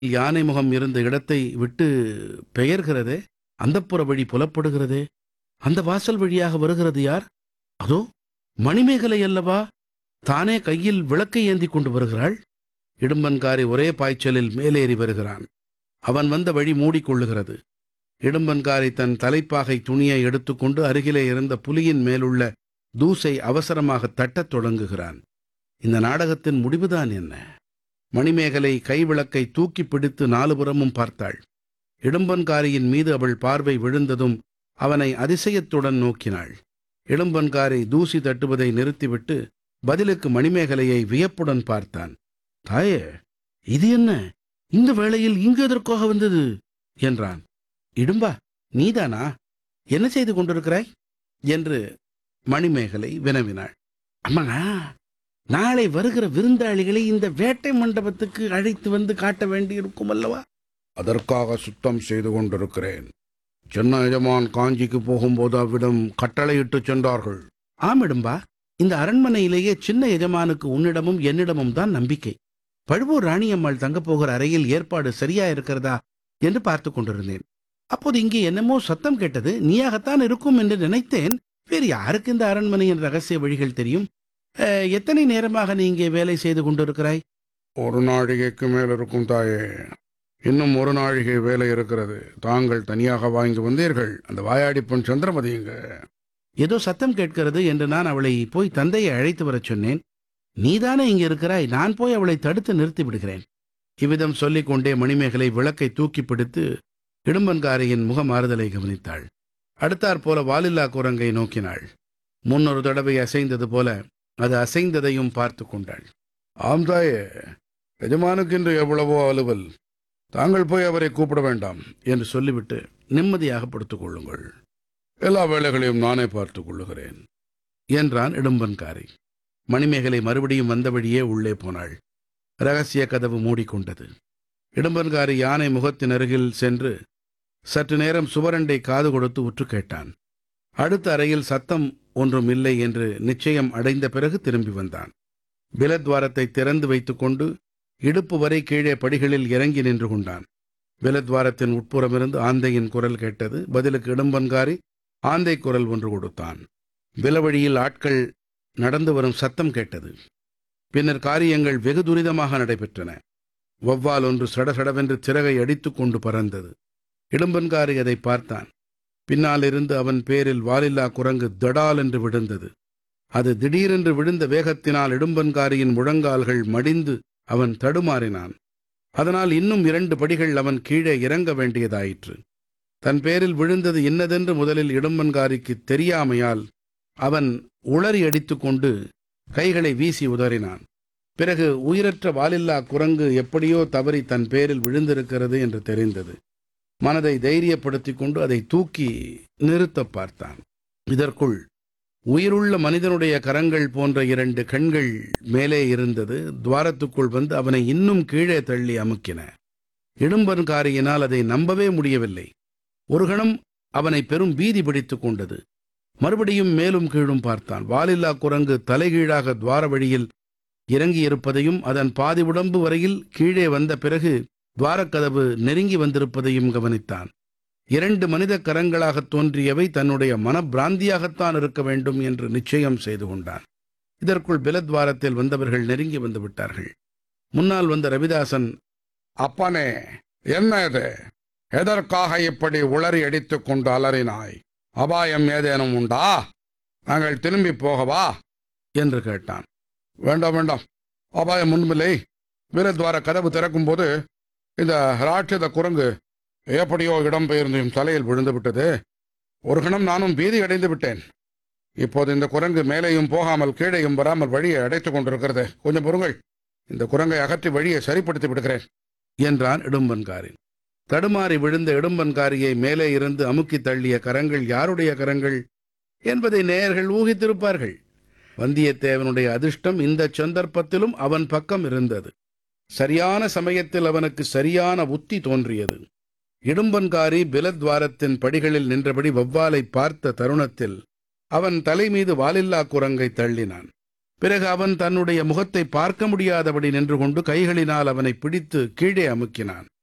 யானை முகம் இருந்த இடத்தை விட்டு பெயர்கிறதே அந்தப்புற வழி புலப்படுகிறதே அந்த வாசல் வழியாக வருகிறது யார் அதோ மணிமேகலை அல்லவா தானே கையில் விளக்கை ஏந்தி கொண்டு வருகிறாள் இடும்பன்காரி ஒரே பாய்ச்சலில் மேலேறி வருகிறான் அவன் வந்த வழி மூடிக்கொள்ளுகிறது இடும்பன்காரி தன் தலைப்பாகை துணியை எடுத்துக்கொண்டு அருகிலே இருந்த புலியின் மேலுள்ள தூசை அவசரமாக தட்டத் தொடங்குகிறான் இந்த நாடகத்தின் முடிவுதான் என்ன மணிமேகலை கைவிளக்கை தூக்கி பிடித்து நாலுபுறமும் பார்த்தாள் இடும்பன்காரியின் மீது அவள் பார்வை விழுந்ததும் அவனை அதிசயத்துடன் நோக்கினாள் இடும்பன்காரி தூசி தட்டுவதை நிறுத்திவிட்டு பதிலுக்கு மணிமேகலையை வியப்புடன் பார்த்தான் தாயே இது என்ன இந்த வேளையில் இங்கு எதற்காக வந்தது என்றான் இடும்பா நீதானா என்ன செய்து கொண்டிருக்கிறாய் என்று மணிமேகலை வினவினாள் அம்மா நாளை வருகிற விருந்தாளிகளை இந்த வேட்டை மண்டபத்துக்கு அழைத்து வந்து காட்ட வேண்டியிருக்கும் அல்லவா அதற்காக சுத்தம் செய்து கொண்டிருக்கிறேன் சின்ன எஜமான் காஞ்சிக்கு போகும்போது அவ்விடம் கட்டளையிட்டு சென்றார்கள் ஆமிடும்பா இந்த அரண்மனையிலேயே சின்ன எஜமானுக்கு உன்னிடமும் என்னிடமும் தான் நம்பிக்கை பழுவூர் ராணியம்மாள் தங்கப் போகிற அறையில் ஏற்பாடு சரியா இருக்கிறதா என்று பார்த்து கொண்டிருந்தேன் அப்போது இங்கே என்னமோ சத்தம் கேட்டது நீயாகத்தான் இருக்கும் என்று நினைத்தேன் வேறு யாருக்கு இந்த அரண்மனையின் ரகசிய வழிகள் தெரியும் அஹ், எத்தனை நேரமாக நீ இங்கே வேலை செய்து கொண்டிருக்கிறாய் ஒரு நாழிகைக்கு மேல் இருக்கும் தாயே இன்னும் ஒரு நாழிகை வேலை இருக்கிறது தாங்கள் தனியாக வாங்கி வந்தீர்கள் அந்த வாயாடி பெண் சந்திரமதிங்க ஏதோ சத்தம் கேட்கிறது என்று நான் அவளை போய் தந்தையை அழைத்து வரச் சொன்னேன் நீதானே இங்கே இருக்கிறாய் நான் போய் அவளை தடுத்து நிறுத்தி விடுகிறேன் இவ்விதம் சொல்லிக் கொண்டே மணிமேகலை விளக்கை தூக்கி பிடித்து இடும்பன்காரியின் முகமாறுதலை கவனித்தாள் அடுத்தாற் போல வாலில்லா குரங்கை நோக்கினாள் முன்னொரு தடவை அசைந்தது போல அது அசைந்ததையும் பார்த்து கொண்டாள் ஆம் தாயே எஜமானுக்கு இன்று எவ்வளவோ அலுவல் தாங்கள் போய் அவரை கூப்பிட வேண்டாம் என்று சொல்லிவிட்டு நிம்மதியாக படுத்துக் கொள்ளுங்கள் எல்லா வேலைகளையும் நானே பார்த்துக் கொள்ளுகிறேன் என்றான் இடும்பன்காரி மணிமேகலை மறுபடியும் வந்த வழியே உள்ளே போனாள் ரகசிய கதவு மூடிக்கொண்டது இடும்பன்காரி யானை முகத்தின் அருகில் சென்று சற்று நேரம் சுவரண்டை காது கொடுத்து உற்று கேட்டான் அடுத்த அறையில் சத்தம் ஒன்றும் இல்லை என்று நிச்சயம் அடைந்த பிறகு திரும்பி வந்தான் பிலத்வாரத்தை திறந்து வைத்துக்கொண்டு இடுப்பு வரை கீழே படிகளில் இறங்கி நின்று கொண்டான் பிலத்வாரத்தின் உட்புறமிருந்து ஆந்தையின் குரல் கேட்டது பதிலுக்கு இடும்பன்காரி ஆந்தை குரல் ஒன்று கொடுத்தான் விலவழியில் ஆட்கள் நடந்து வரும் சத்தம் கேட்டது பின்னர் காரியங்கள் வெகு துரிதமாக நடைபெற்றன வௌவால் ஒன்று சடசடவென்று சிறகை அடித்துக் கொண்டு பறந்தது இடும்பன்காரி அதை பார்த்தான் பின்னாலிருந்து அவன் பேரில் வாலில்லா குரங்கு தடால் என்று விழுந்தது அது திடீரென்று விழுந்த வேகத்தினால் இடும்பன்காரியின் முழங்கால்கள் மடிந்து அவன் தடுமாறினான் அதனால் இன்னும் இரண்டு படிகள் அவன் கீழே இறங்க வேண்டியதாயிற்று தன் பேரில் விழுந்தது இன்னதென்று முதலில் இடும்பன்காரிக்கு தெரியாமையால் அவன் உளறி அடித்துக்கொண்டு கைகளை வீசி உதறினான் பிறகு உயிரற்ற வாலில்லா குரங்கு எப்படியோ தவறி தன் பேரில் விழுந்திருக்கிறது என்று தெரிந்தது மனதை தைரியப்படுத்திக் கொண்டு அதை தூக்கி நிறுத்தப் பார்த்தான் இதற்குள் உயிருள்ள மனிதனுடைய கரங்கள் போன்ற இரண்டு கண்கள் மேலே இருந்தது துவாரத்துக்குள் வந்து அவனை இன்னும் கீழே தள்ளி அமுக்கின இடும்பன்காரியினால் அதை நம்பவே முடியவில்லை ஒரு கணம் அவனை பெரும் பீதி பிடித்துக் கொண்டது மறுபடியும் மேலும் கீழும் பார்த்தான் வாலில்லா குரங்கு தலைகீழாக துவார வழியில் இறங்கியிருப்பதையும் அதன் பாதி உடம்பு வரையில் கீழே வந்த பிறகு துவாரக்கதவு நெருங்கி வந்திருப்பதையும் கவனித்தான் இரண்டு மனித கரங்களாகத் தோன்றியவை தன்னுடைய மனப்பிராந்தியாகத்தான் இருக்க வேண்டும் என்று நிச்சயம் செய்து கொண்டான் இதற்குள் பிலத்வாரத்தில் வந்தவர்கள் நெருங்கி வந்து விட்டார்கள் முன்னால் வந்த ரவிதாசன் அப்பனே என்ன இது எதற்காக இப்படி உளறி அடித்துக் கொண்டு அலறினாய் அபாயம் ஏதேனும் உண்டா நாங்கள் திரும்பி போகவா என்று கேட்டான் வேண்டாம் வேண்டாம் அபாயம் ஒன்றுமில்லை வீரத்வார கதவு திறக்கும் போது இந்த ராட்சத குரங்கு எப்படியோ இடம்பெயர்ந்து என் தலையில் விழுந்து விட்டது ஒரு கணம் நானும் பீதி அடைந்து விட்டேன் இப்போது இந்த குரங்கு மேலேயும் போகாமல் கீழேயும் வராமல் வழியை அடைத்துக் கொண்டிருக்கிறது கொஞ்சம் பொறுங்கள் இந்த குரங்கை அகற்றி வழியை சரிப்படுத்தி விடுகிறேன் என்றான் இடும்பன்காரி தடுமாறி விழுந்த இடும்பன்காரியை மேலே இருந்து அமுக்கி தள்ளிய கரங்கள் யாருடைய கரங்கள் என்பதை நேயர்கள் ஊகித்திருப்பார்கள் வந்தியத்தேவனுடைய அதிர்ஷ்டம் இந்த சந்தர்ப்பத்திலும் அவன் பக்கம் இருந்தது சரியான சமயத்தில் அவனுக்கு சரியான உத்தி தோன்றியது இடும்பன்காரி பிலத்வாரத்தின் படிகளில் நின்றபடி வௌவாலை பார்த்த தருணத்தில் அவன் தலை மீது வாலில்லா குரங்கை தள்ளினான் பிறகு அவன் தன்னுடைய முகத்தை பார்க்க முடியாதபடி நின்று கொண்டு கைகளினால் அவனை பிடித்து கீழே அமுக்கினான்